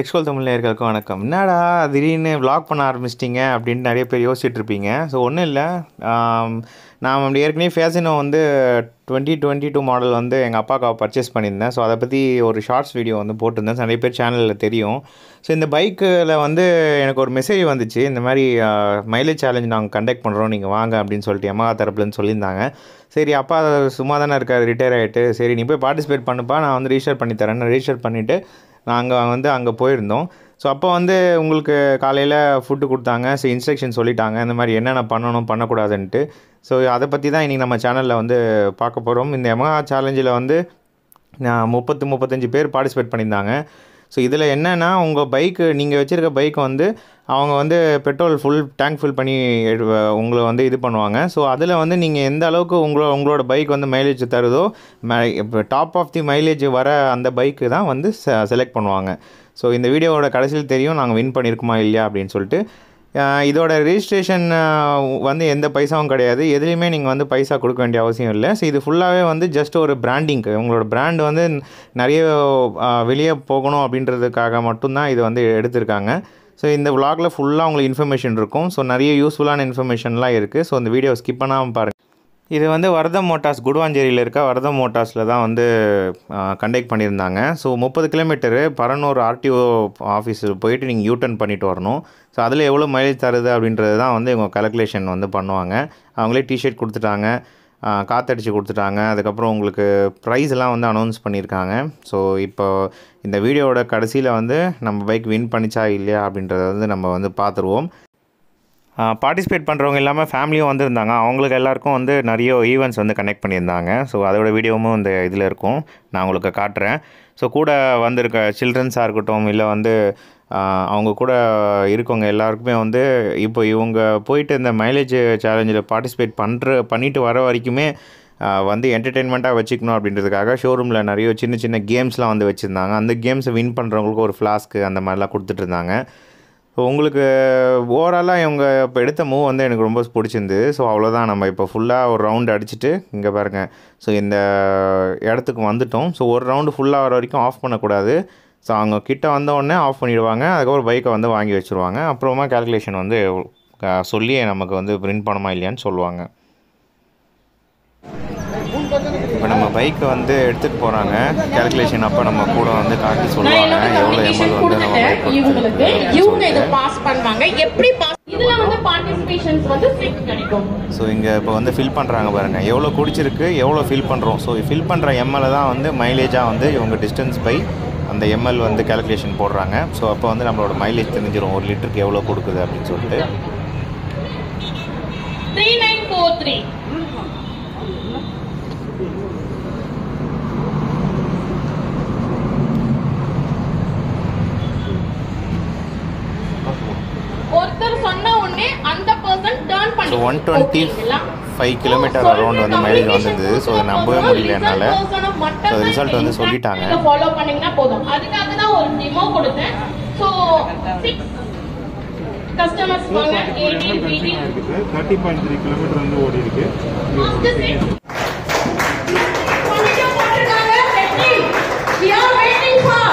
டெக்ஸ்கோல் தமிழ் நேயர்களுக்கு வணக்கம் என்னடா திடீர்னு vlog பண்ண ஆரம்பிச்சிட்டிங்க அப்படின்னு நிறைய பேர் யோசிச்சுட்டு இருப்பீங்க ஸோ ஒன்றும் இல்லை நான் அப்படி ஏற்கனவே ஃபேசினோ வந்து டுவெண்ட்டி டுவெண்ட்டி டூ மாடல் வந்து எங்கள் அப்பாவுக்கு பர்ச்சேஸ் பண்ணியிருந்தேன் ஸோ அதை பற்றி ஒரு ஷார்ட்ஸ் வீடியோ வந்து போட்டிருந்தேன் So, நிறைய பேர் சேனலில் தெரியும் ஸோ இந்த பைக்கில் வந்து எனக்கு ஒரு மெசேஜ் வந்துச்சு இந்த மாதிரி மைலேஜ் சேலஞ்ச் நாங்கள் கண்டக்ட் பண்ணுறோம் நீங்கள் வாங்க அப்படின்னு சொல்லிட்டு எம்மா தரப்புலன்னு சொல்லியிருந்தாங்க சரி அப்பா சும்மா தானே இருக்கார் ரிட்டையர் ஆகிட்டு சரி நீ போய் பார்ட்டிசிபேட் பண்ணுப்பா நான் வந்து ரிஜிஸ்டர் பண்ணி தரேன் ரிஜிஸ்டர் பண்ணிவிட்டு நாங்கள் வந்து அங்கே போயிருந்தோம் ஸோ அப்போ வந்து உங்களுக்கு காலையில் ஃபுட்டு கொடுத்தாங்க ஸோ இன்ஸ்ட்ரக்ஷன் சொல்லிட்டாங்க இந்த மாதிரி என்னென்ன பண்ணணும் பண்ணக்கூடாதுன்ட்டு ஸோ அதை பற்றி தான் இன்றைக்கி நம்ம சேனலில் வந்து பார்க்க போகிறோம் இந்த எமஹா சேலஞ்சில் வந்து நான் முப்பத்து முப்பத்தஞ்சு பேர் பார்ட்டிசிபேட் பண்ணியிருந்தாங்க ஸோ இதில் என்னென்னா உங்கள் பைக்கு நீங்கள் வச்சுருக்க பைக் வந்து அவங்க வந்து பெட்ரோல் ஃபுல் டேங்க் ஃபில் பண்ணி எடு- உங்களை வந்து இது பண்ணுவாங்க ஸோ அதில் வந்து நீங்கள் எந்த அளவுக்கு உங்களோட உங்களோட பைக் வந்து மைலேஜ் தருதோ இப்போ டாப் ஆஃப் தி மைலேஜ் வர அந்த பைக்கு தான் வந்து செலக்ட் பண்ணுவாங்க ஸோ இந்த வீடியோவோட கடைசியில் தெரியும் நாங்கள் வின் பண்ணியிருக்குமா இல்லையா அப்படின்னு சொல்லிட்டு அஹ் இதோட ரெஜிஸ்ட்ரேஷன் வந்து எந்த பைசாவும் கிடையாது எதுலேயுமே நீங்கள் வந்து பைசா கொடுக்க வேண்டிய அவசியம் இல்லை ஸோ இது ஃபுல்லாகவே வந்து ஜஸ்ட் ஒரு பிராண்டிங்க்கு உங்களோட பிராண்ட் வந்து நிறைய அஹ், வெளியே போகணும் அப்படின்றதுக்காக மட்டும்தான் இது வந்து எடுத்திருக்காங்க ஸோ இந்த vlogல ஃபுல்லாக உங்களுக்கு இன்ஃபர்மேஷன் இருக்கும் ஸோ நிறைய யூஸ்ஃபுல்லான இன்ஃபர்மேஷன்லாம் இருக்குது ஸோ இந்த வீடியோ ஸ்கிப் பண்ணாமல் பாருங்கள் இது வந்து வரதம் மோட்டார்ஸ் குடுவாஞ்சேரியில் இருக்க வரதம் மோட்டார்ஸில் தான் வந்து கண்டக்ட் பண்ணியிருந்தாங்க ஸோ முப்பது கிலோமீட்டரு பரனூர் ஆர்டிஓ ஆஃபீஸில் போயிட்டு நீங்கள் யூட்டர்ன் பண்ணிட்டு வரணும் ஸோ அதில் எவ்வளோ மைலேஜ் தருது அப்படின்றது தான் வந்து இவங்க கலக்குலேஷன் வந்து பண்ணுவாங்க அவங்களே டிஷர்ட் கொடுத்துட்டாங்க ஆ, காத்தடிச்சு கொடுத்துட்டாங்க அதுக்கப்புறம் உங்களுக்கு ப்ரைஸ் எல்லாம் வந்து அனௌன்ஸ் பண்ணியிருக்காங்க ஸோ இப்போ இந்த வீடியோவோட கடைசியில் வந்து நம்ம பைக் வின் பண்ணிச்சா இல்லையா அப்படின்றத வந்து நம்ம வந்து பார்த்துருவோம் பார்ட்டிசிபேட் பண்ணுறவங்க இல்லாமல் ஃபேமிலியும் வந்திருந்தாங்க அவங்களுக்கு எல்லாருக்கும் வந்து நிறைய ஈவெண்ட்ஸ் வந்து கனெக்ட் பண்ணியிருந்தாங்க ஸோ அதோட வீடியோவும் இந்த இதில் இருக்கும் நான் உங்களுக்கு காட்டுறேன் ஸோ கூட வந்திருக்க சில்ட்ரன்ஸாக இருக்கட்டும் இல்லை வந்து ஆஹ், அவங்க கூட இருக்கவங்க எல்லாருக்குமே வந்து இப்போ இவங்க போயிட்டு இந்த மைலேஜ் சேலஞ்சில் பார்ட்டிசிபேட் பண்ணுற பண்ணிட்டு வர வரைக்குமே ஆஹ், வந்து என்டர்டெயின்மெண்ட்டாக வச்சுக்கணும் அப்படின்றதுக்காக ஷோரூமில் நிறைய சின்ன சின்ன கேம்ஸ்லாம் வந்து வச்சுருந்தாங்க அந்த கேம்ஸை வின் பண்ணுறவங்களுக்கு ஒரு ஃப்ளாஸ்க்கு அந்த மாதிரிலாம் கொடுத்துட்டு இருந்தாங்க ஸோ உங்களுக்கு ஓவராலாக இவங்க இப்போ எடுத்த மூவ் வந்து எனக்கு ரொம்ப பிடிச்சிருந்தது ஸோ அவ்வளோதான் நம்ம இப்போ ஃபுல்லாக ஒரு ரவுண்ட் அடிச்சுட்டு இங்கே பாருங்கள் ஸோ இந்த இடத்துக்கு வந்துட்டோம் ஸோ ஒரு ரவுண்டு ஃபுல்லாக வர வரைக்கும் ஆஃப் பண்ணக்கூடாது ஸோ அவங்க கிட்ட வந்த உடனே ஆஃப் பண்ணிடுவாங்க அதுக்கப்புறம் பைக்கை வந்து வாங்கி வச்சுருவாங்க அப்புறமா கால்குலேஷன் வந்து அஹ், சொல்லி நமக்கு வந்து பிரிண்ட் பண்ணமா இல்லையான்னு சொல்லுவாங்க இப்போ நம்ம பைக்கை வந்து எடுத்துகிட்டு போகிறாங்க கால்குலேஷன் அப்போ நம்ம கூட வந்து காட்டி நான் சொல்லுவாங்க என்னோட எவ்வளோ communication எம்எல் வந்து நம்ம கொடுத்துட்டேன் பைக் இவங்களுக்கு இவங்க இதை சொல்லிட்டு பாஸ் பண்ணுவாங்க எப்படி பாஸ் இதுல வந்து பார்ட்டிசிபேஷன்ஸ் வந்து சிக்ஸ் கிடைக்கும் ஸோ இங்கே இப்போ வந்து ஃபில் பண்ணுறாங்க பாருங்கள் எவ்வளோ குடிச்சிருக்கு எவ்வளோ ஃபில் பண்ணுறோம் ஸோ ஃபில் பண்ணுற எம்எல்ல தான் வந்து மைலேஜாக வந்து இவங்க டிஸ்டன்ஸ் பை அந்த எம்எல் வந்து கால்குலேஷன் போடுறாங்க ஸோ அப்போ வந்து நம்மளோட மைலேஜ் தெரிஞ்சிடும் ஒரு லிட்டருக்கு எவ்வளோ கொடுக்குது அப்படின்னு சொல்லிட்டு த்ரீ நைன் ஃபோர் த்ரீ ஒருத்தர் சொன்ன உடனே அந்த பர்சன் டர்ன் பண்ணி so one twenty five kilometre around வந்து மைலேஜ் வந்தது ஸோ அதை நம்பவே முடியல என்னால் ஸோ ரிசல்ட் வந்து சொல்லிட்டாங்க ஃபாலோ பண்ணீங்கன்னா போதும் அதுக்காக தான் ஒரு டெமோ கொடுத்தேன் ஸோ சிக்ஸ் கஸ்டமர்ஸ் வாங்க 18 18 தேர்ட்டி பாயிண்ட் த்ரீ கிலோமீட்டர் வந்து ஓடி இருக்கு First six. பண்ணிட்டு போட்டிருக்காங்க. Ready? We are waiting for.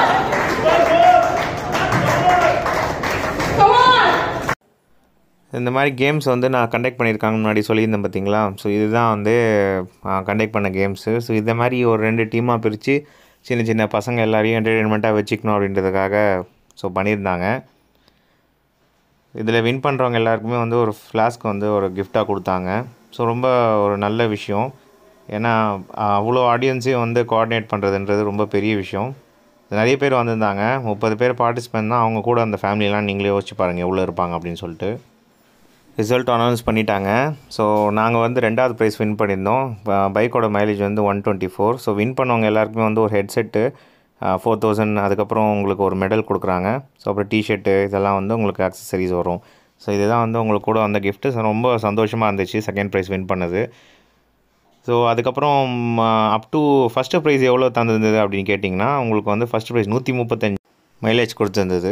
Come on. இந்த மாதிரி கேம்ஸ் வந்து நான் கண்டக்ட் பண்ணியிருக்காங்க முன்னாடி சொல்லியிருந்தேன் பார்த்தீங்களா ஸோ இதுதான் வந்து கண்டக்ட் பண்ண கேம்ஸு ஸோ இந்த மாதிரி ஒரு ரெண்டு டீமாக பிரித்து சின்ன சின்ன பசங்க எல்லாரையும் என்டர்டெயின்மெண்ட்டாக வச்சுக்கணும் அப்படின்றதுக்காக ஸோ பண்ணியிருந்தாங்க இதில் வின் பண்ணுறவங்க எல்லாருக்குமே வந்து ஒரு ஃப்ளாஸ்க் வந்து ஒரு கிஃப்டாக கொடுத்தாங்க ஸோ ரொம்ப ஒரு நல்ல விஷயம் ஏன்னா அவ்வளோ ஆடியன்ஸையும் வந்து கோஆர்டினேட் பண்ணுறதுன்றது ரொம்ப பெரிய விஷயம் நிறைய பேர் வந்திருந்தாங்க முப்பது பேர் பார்ட்டிசிபெண்ட் தான் அவங்க கூட அந்த ஃபேமிலியெலாம் நீங்களே யோசிச்சு பாருங்கள் எவ்வளோ இருப்பாங்க அப்படின்னு சொல்லிட்டு ரிசல்ட் அனௌன்ஸ் பண்ணிட்டாங்க ஸோ நாங்கள் வந்து ரெண்டாவது ப்ரைஸ் வின் பண்ணியிருந்தோம் பைக்கோட மைலேஜ் வந்து one twenty four so win பண்ணவங்க எல்லாருக்குமே வந்து ஒரு ஹெட்செட்டு ஃபோர் தௌசண்ட் அதுக்கப்புறம் உங்களுக்கு ஒரு மெடல் கொடுக்குறாங்க ஸோ அப்புறம் டிஷர்ட்டு இதெல்லாம் வந்து உங்களுக்கு அக்சசரிஸ் வரும் ஸோ இதுதான் வந்து உங்களுக்கு கூட வந்த கிஃப்ட்டு ஸோ ரொம்ப சந்தோஷமாக இருந்துச்சு செகண்ட் ப்ரைஸ் வின் பண்ணது ஸோ அதுக்கப்புறம் அப் டு ஃபஸ்ட்டு ப்ரைஸ் எவ்வளோ தந்திருந்தது அப்படின்னு கேட்டிங்கன்னா உங்களுக்கு வந்து ஃபஸ்ட்டு ப்ரைஸ் நூற்றி முப்பத்தஞ்சு மைலேஜ் கொடுத்துருந்தது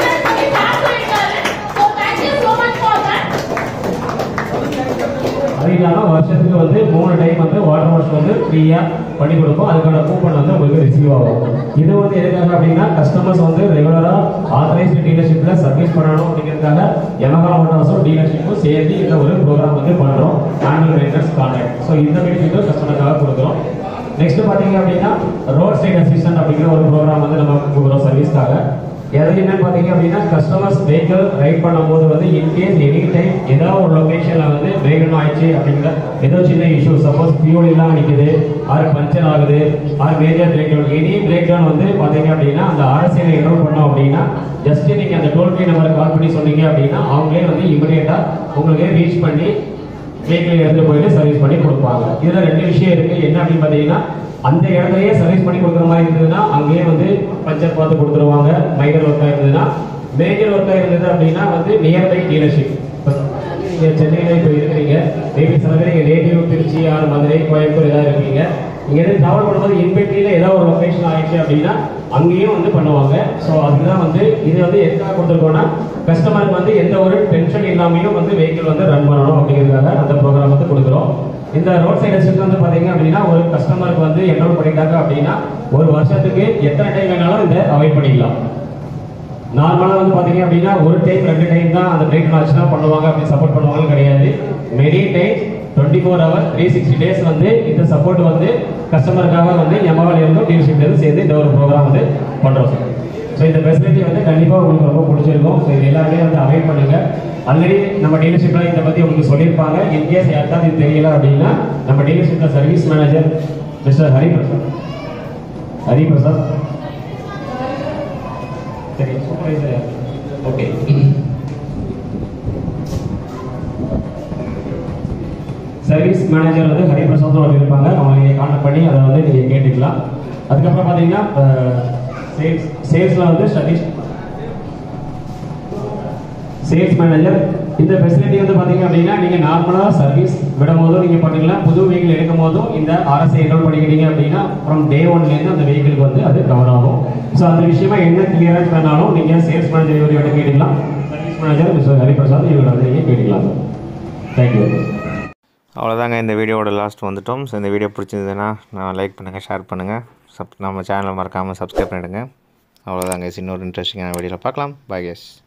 So thank you so much for that. இல்லாமல் வருஷத்துக்கு வந்து மூணு டைம் வந்து வாட்டர் வாஷ் வந்து ஃப்ரீயாக பண்ணி கொடுப்போம் அதுக்கான கூப்பன் வந்து உங்களுக்கு ரிசீவ் ஆகும் இது வந்து எதுக்காக அப்படின்னா கஸ்டமர்ஸ் வந்து ரெகுலராக ஆத்தரைஸ்டு டீலர்ஷிப்பில் சர்வீஸ் பண்ணணும் அப்படிங்கிறதுக்காக யமகா மோட்டார்ஸும் டீலர்ஷிப்பும் சேர்த்து இந்த ஒரு ப்ரோக்ராம் வந்து பண்ணுறோம் ஆனுவல் மெயின்டெனன்ஸ் கான்ட்ராக்ட் ஸோ இந்த பெனிஃபிட்டும் கஸ்டமருக்காக கொடுக்குறோம் நெக்ஸ்ட் பார்த்தீங்க அப்படின்னா ரோட் சைட் அசிஸ்டன்ட் அப்படிங்கிற ஒரு ப்ரோக்ராம் வந்து நம்ம கொடுக்குறோம் சர்வீஸ்க்காக எது என்னன்னு பார்த்தீங்க அப்படின்னா கஸ்டமர்ஸ் வெஹிக்கிள் ரைட் பண்ணும்போது வந்து இன்கேஸ் எனி டைம் ஏதாவது ஒரு லொகேஷனில் வந்து பிரேக் ஆயிடுச்சு அப்படிங்கிற ஏதோ சின்ன இஷ்யூ சப்போஸ் ஃபியூல் இல்லாம நிற்குது ஆர் பஞ்சர் ஆகுது or major breakdown any breakdown வந்து பார்த்தீங்க அப்படின்னா அந்த ஆர்சியில் என்ரோல் பண்ணோம் அப்படின்னா ஜஸ்ட் நீங்கள் அந்த டோல் ஃப்ரீ நம்பரை கால் பண்ணி சொன்னீங்க அப்படின்னா அவங்களே வந்து இமிடியேட்டாக உங்களுக்கு ரீச் பண்ணி வெஹிக்கிள் எடுத்து போயிட்டு சர்வீஸ் பண்ணி கொடுப்பாங்க இதுல ரெண்டு விஷயம் இருக்கு என்ன அப்படின்னு பாத்தீங்கன்னா அந்த இடத்துலயே சர்வீஸ் பண்ணி கொடுக்குற மாதிரி இருந்ததுன்னா அங்கேயே வந்து பஞ்சர் பார்த்து கொடுத்துருவாங்க மைனர் ஒர்க்கா இருந்ததுன்னா மேஜர் ஒர்க்கா இருந்தது அப்படின்னா வந்து நியர்பை டீலர்ஷிப் நீங்க சென்னையில இப்போ இருக்கிறீங்க மேபி சில பேர் இங்க நேட்டிவ் திருச்சி ஆர் மதுரை கோயம்புத்தூர் ஏதாவது இருக்கீங்க இங்க இருந்து டிராவல் பண்ணும்போது இன்வெர்ட்ரியில ஏதாவது ஒரு லொகேஷன் ஆயிடுச்சு அப்படின்னா அங்கேயும் வந்து பண்ணுவாங்க ஸோ அதுதான் வந்து இது வந்து எதுக்காக கொடுத்துருக்கோம்னா கஸ்டமருக்கு வந்து எந்த ஒரு டென்ஷன் இல்லாமையும் வந்து வெஹிக்கிள் வந்து ரன் பண்ணணும் அப்படிங்கிறதுக்காக அந்த ப்ரோக்ராம் வந்து கொடுக்குறோம் இந்த ரோட் சைடு அசிஸ்ட் வந்து பாத்தீங்க அப்படின்னா ஒரு கஸ்டமருக்கு வந்து என்ரோல் பண்ணிட்டாங்க அப்படின்னா ஒரு வருஷத்துக்கு எத்தனை டைம் வேணாலும் இந்த அவாய்ட் பண்ணிக்கலாம் நார்மலாக வந்து பார்த்தீங்க அப்படின்னா ஒரு டைம் ரெண்டு டைம் தான் அந்த பிரேக் ஆச்சுன்னா பண்ணுவாங்க அப்படி சப்போர்ட் பண்ணுவாங்கன்னு கிடையாது many time twenty four hour three sixty days வந்து இந்த சப்போர்ட் வந்து கஸ்டமருக்காக வந்து எம்ஆர்எல் இருந்தும் டீலர்ஷிப்லேருந்து சேர்ந்து இந்த ஒரு ப்ரோக்ராம் வந்து பண்ணுறோம் சார் ஸோ இந்த ஃபெசிலிட்டி வந்து கண்டிப்பாக உங்களுக்கு ரொம்ப பிடிச்சிருக்கும் ஸோ இது எல்லாருமே வந்து அவைட் பண்ணுங்க ஆல்ரெடி நம்ம டீலர்ஷிப்பில் இதை பற்றி உங்களுக்கு சொல்லியிருப்பாங்க இன்கேஸ் யாருக்காவது இது தெரியல அப்படின்னா நம்ம டீலர்ஷிப்பில் service manager mister Hariprasad Hariprasad சரி சூப்பர்வைசர் ஓகே சர்வீஸ் மேனேஜர் வந்து ஹரிபிரசாத் ஒரு இருப்பாங்க அவங்க நீங்கள் கான்டாக்ட் பண்ணி அதை வந்து நீங்கள் கேட்டுக்கலாம் அதுக்கப்புறம் பார்த்தீங்கன்னா சேல்ஸ் சேல்ஸில் வந்து சதீஷ் சேல்ஸ் மேனேஜர் இந்த ஃபெசிலிட்டி வந்து பார்த்தீங்க அப்படின்னா நீங்கள் நார்மலாக சர்வீஸ் விடும் போதும் நீங்கள் பண்ணிக்கலாம் புது வெஹிக்கிள் எடுக்கும் போதும் இந்த ஆர்எஸ்ஐ என்ரோல் பண்ணிக்கிட்டீங்க அப்படின்னா ஃப்ரம் டே ஒன்லேருந்து அந்த வெஹிக்கிளுக்கு வந்து அது கவர் ஆகும் ஸோ அந்த விஷயமா என்ன கிளியரன்ஸ் வேணாலும் நீங்கள் சேல்ஸ் மேனேஜர் இவர்கிட்ட கேட்டுக்கலாம் சர்வீஸ் மேனேஜர் மிஸ்டர் ஹரிபிரசாத் இவர்கிட்ட வந்து நீங்கள் கேட்டுக்கலாம் சார் தேங்க்யூ அவ்வளோதாங்க இந்த வீடியோவோட லாஸ்ட் வந்துட்டோம் ஸோ இந்த வீடியோ பிடிச்சிருந்ததுன்னா நான் லைக் பண்ணுங்கள் ஷேர் பண்ணுங்கள் சப் நம்ம சேனலை மறக்காமல் சப்ஸ்கிரைப் பண்ணிவிடுங்க அவ்வளோதாங்க இன்னொரு இன்ட்ரெஸ்டிங்கான வீடியோவில் பார்க்கலாம் பாய் கேஸ்